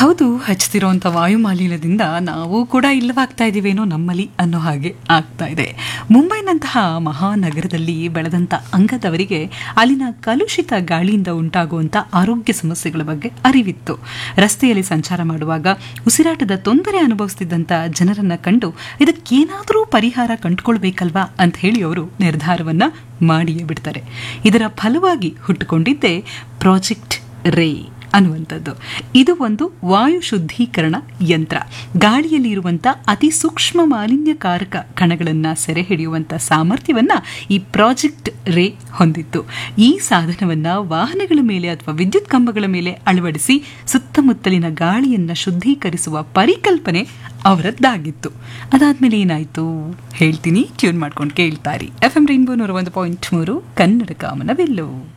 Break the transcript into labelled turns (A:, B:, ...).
A: ಹೌದು ಹಚ್ತಿರೋಂಥ ವಾಯುಮಾಲಿನ್ಯದಿಂದ ನಾವು ಕೂಡ ಇಲ್ಲವಾಗ್ತಾ ಇದ್ದೀವೇನೋ ನಮ್ಮಲ್ಲಿ ಅನ್ನೋ ಹಾಗೆ ಆಗ್ತಾ ಇದೆ ಮುಂಬೈನಂತಹ ಮಹಾನಗರದಲ್ಲಿ ಬೆಳೆದಂಥ ಅಂಗದವರಿಗೆ ಅಲ್ಲಿನ ಕಲುಷಿತ ಗಾಳಿಯಿಂದ ಉಂಟಾಗುವಂಥ ಆರೋಗ್ಯ ಸಮಸ್ಯೆಗಳ ಬಗ್ಗೆ ಅರಿವಿತ್ತು ರಸ್ತೆಯಲ್ಲಿ ಸಂಚಾರ ಮಾಡುವಾಗ ಉಸಿರಾಟದ ತೊಂದರೆ ಅನುಭವಿಸ್ತಿದ್ದಂಥ ಜನರನ್ನ ಕಂಡು ಇದಕ್ಕೇನಾದರೂ ಪರಿಹಾರ ಕಂಡುಕೊಳ್ಬೇಕಲ್ವಾ ಅಂತ ಹೇಳಿ ಅವರು ನಿರ್ಧಾರವನ್ನ ಮಾಡಿಯೇ ಬಿಡ್ತಾರೆ ಇದರ ಫಲವಾಗಿ ಹುಟ್ಟುಕೊಂಡಿದ್ದೇ ಪ್ರಾಜೆಕ್ಟ್ ರೇ ಅನ್ನುವಂಥದ್ದು ಇದು ಒಂದು ವಾಯು ಶುದ್ಧೀಕರಣ ಯಂತ್ರ ಗಾಳಿಯಲ್ಲಿ ಇರುವಂಥ ಅತಿ ಸೂಕ್ಷ್ಮ ಮಾಲಿನ್ಯಕಾರಕ ಕಣಗಳನ್ನು ಸೆರೆ ಹಿಡಿಯುವಂಥ ಸಾಮರ್ಥ್ಯವನ್ನ ಈ ಪ್ರಾಜೆಕ್ಟ್ ರೇ ಹೊಂದಿತ್ತು ಈ ಸಾಧನವನ್ನ ವಾಹನಗಳ ಮೇಲೆ ಅಥವಾ ವಿದ್ಯುತ್ ಕಂಬಗಳ ಮೇಲೆ ಅಳವಡಿಸಿ ಸುತ್ತಮುತ್ತಲಿನ ಗಾಳಿಯನ್ನ ಶುದ್ಧೀಕರಿಸುವ ಪರಿಕಲ್ಪನೆ ಅವರದ್ದಾಗಿತ್ತು ಅದಾದ್ಮೇಲೆ ಏನಾಯ್ತು ಹೇಳ್ತೀನಿ ಟ್ಯೂನ್ ಮಾಡ್ಕೊಂಡು ಕೇಳ್ತಾರಿ ಎಫ್ ಎಂ ರೈನ್ಬೋ ನೂರ ಒಂದು ಪಾಯಿಂಟ್ ಮೂರು ಕನ್ನಡ ಕಾಮನವೆಲ್ಲೋ